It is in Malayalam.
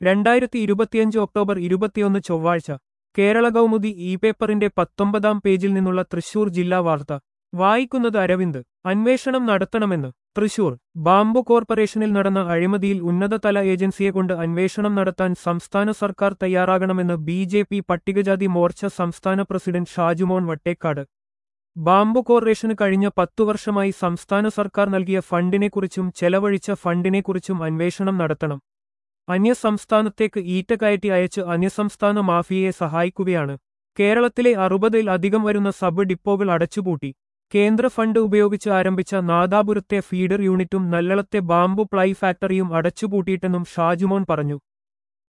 രണ്ടായിരത്തി ഇരുപത്തിയഞ്ച് ഒക്ടോബർ ഇരുപത്തിയൊന്ന് ചൊവ്വാഴ്ച കേരള കൗമുദി ഇ പേപ്പറിന്റെ പത്തൊമ്പതാം പേജിൽ നിന്നുള്ള തൃശൂർ ജില്ലാ വാർത്ത വായിക്കുന്നത് അരവിന്ദ് അന്വേഷണം നടത്തണമെന്ന് തൃശൂർ ബാംബു കോർപ്പറേഷനിൽ നടന്ന അഴിമതിയിൽ ഉന്നതതല ഏജൻസിയെക്കൊണ്ട് അന്വേഷണം നടത്താൻ സംസ്ഥാന സർക്കാർ തയ്യാറാകണമെന്ന് ബി ജെ പി പട്ടികജാതി മോർച്ച സംസ്ഥാന പ്രസിഡന്റ് ഷാജുമോൻ വട്ടേക്കാട് ബാംബു കോർപ്പറേഷന് കഴിഞ്ഞ പത്തു വർഷമായി സംസ്ഥാന സർക്കാർ നൽകിയ ഫണ്ടിനെക്കുറിച്ചും ചെലവഴിച്ച ഫണ്ടിനെക്കുറിച്ചും അന്വേഷണം നടത്തണം അന്യസംസ്ഥാനത്തേക്ക് ഈറ്റ കയറ്റി അയച്ച് അന്യസംസ്ഥാന മാഫിയയെ സഹായിക്കുകയാണ് കേരളത്തിലെ അറുപതിൽ അധികം വരുന്ന സബ് ഡിപ്പോകൾ അടച്ചുപൂട്ടി കേന്ദ്ര ഫണ്ട് ഉപയോഗിച്ച് ആരംഭിച്ച നാദാപുരത്തെ ഫീഡർ യൂണിറ്റും നല്ലളത്തെ ബാംബു പ്ലൈ ഫാക്ടറിയും അടച്ചുപൂട്ടിയിട്ടെന്നും ഷാജുമോൻ പറഞ്ഞു